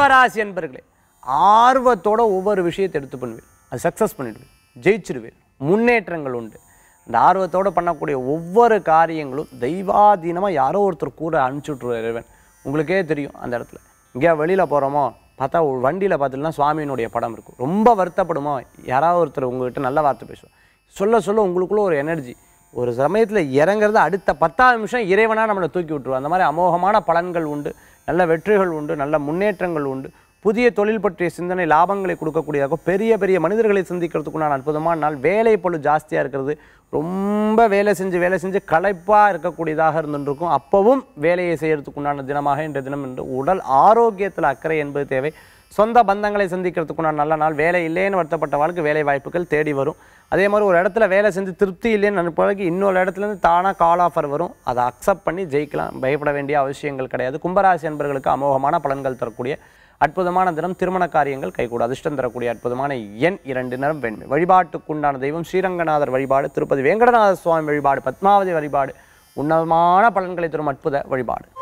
கும்பராசி என்பர்களே ஆர்வத்தோட ஒவ்வொரு விஷயத்தை எடுத்து பண்ணுவேன் அது சக்ஸஸ் பண்ணிடுவேன் ஜெயிச்சிடுவேன் முன்னேற்றங்கள் உண்டு இந்த ஆர்வத்தோட பண்ணக்கூடிய ஒவ்வொரு காரியங்களும் தெய்வாதீனமாக யாரோ ஒருத்தர் கூட அனுப்பிச்சி விட்ருவார் இறைவன் உங்களுக்கே தெரியும் அந்த இடத்துல எங்கேயா வெளியில் போகிறோமோ பார்த்தா ஒரு வண்டியில் பார்த்துட்டுனா சுவாமியினுடைய படம் இருக்கும் ரொம்ப வருத்தப்படுமோ யாராவது ஒருத்தர் உங்ககிட்ட நல்ல வார்த்தை பேசுவோம் சொல்ல சொல்ல உங்களுக்குள்ள ஒரு எனர்ஜி ஒரு சமயத்தில் இறங்குறது அடுத்த பத்தாவது நிமிஷம் இறைவனாக நம்மளை தூக்கி விட்டுருவோம் அந்த மாதிரி அமோகமான பலன்கள் உண்டு நல்ல வெற்றிகள் உண்டு நல்ல முன்னேற்றங்கள் உண்டு புதிய தொழில் பற்றிய சிந்தனை லாபங்களை கொடுக்கக்கூடியதாக பெரிய பெரிய மனிதர்களை சந்திக்கிறதுக்குண்டான அற்புதமான நாள் வேலை பொழு ஜாஸ்தியாக இருக்கிறது ரொம்ப வேலை செஞ்சு வேலை செஞ்சு களைப்பாக இருக்கக்கூடியதாக இருந்துருக்கும் அப்பவும் வேலையை செய்யறதுக்குண்டான தினமாக இன்றைய தினம் என்று உடல் ஆரோக்கியத்தில் அக்கறை என்பது தேவை சொந்த பந்தங்களை சந்திக்கிறதுக்குண்டான நல்ல நாள் வேலை இல்லைன்னு வருத்தப்பட்ட வாழ்க்கை வேலை வாய்ப்புகள் தேடி வரும் அதே மாதிரி ஒரு இடத்துல வேலை செஞ்சு திருப்தி இல்லைன்னு நினைப்பதற்கு இன்னொரு இடத்துலேருந்து தானாக கால் ஆஃபர் வரும் அதை அக்செப்ட் பண்ணி ஜெயிக்கலாம் பயப்பட வேண்டிய அவசியங்கள் கிடையாது கும்பராசி என்பவர்களுக்கு அமோகமான பலன்கள் தரக்கூடிய அற்புதமான தினம் திருமண காரியங்கள் கைகூட அதிர்ஷ்டம் தரக்கூடிய அற்புதமான எண் இரண்டு நிறம் வெண்மை வழிபாட்டுக்குண்டான தெய்வம் ஸ்ரீரங்கநாதர் வழிபாடு திருப்பதி வேங்கடநாத சுவாமி வழிபாடு பத்மாவதி வழிபாடு உன்னதமான பலன்களை தரும் அற்புத வழிபாடு